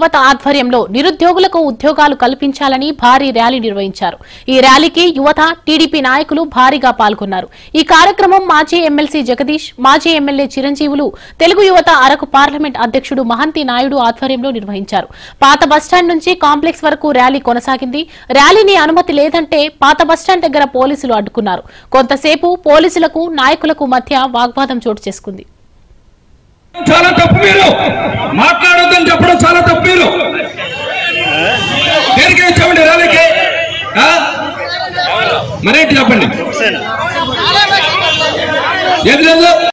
యువత ఆధ్వర్యంలో నిరుద్యోగులకు ఉద్యోగాలు కల్పించాలని భారీ ర్యాలీ నిర్వహించారు ఈ ర్యాలీకి యువత టీడీపీ నాయకులు భారీగా పాల్గొన్నారు ఈ కార్యక్రమం మాజీ ఎమ్మెల్సీ జగదీష్ మాజీ ఎమ్మెల్యే చిరంజీవులు తెలుగు యువత అరకు పార్లమెంట్ అధ్యక్షుడు మహంతి నాయుడు ఆధ్వర్యంలో నిర్వహించారు పాత బస్టాండ్ నుంచి కాంప్లెక్స్ వరకు ర్యాలీ కొనసాగింది ర్యాలీని అనుమతి లేదంటే పాత బస్టాండ్ దగ్గర పోలీసులు అడ్డుకున్నారు కొంతసేపు పోలీసులకు నాయకులకు మధ్య వాగ్వాదం చోటు చేసుకుంది చాలా తప్పు మీరు మాట్లాడొద్దని చెప్పడం చాలా తప్పు మీరు దేనికి ఇచ్చామండి ర్యాలీకి ఆ? మరేంటి చెప్పండి ఏది లేదు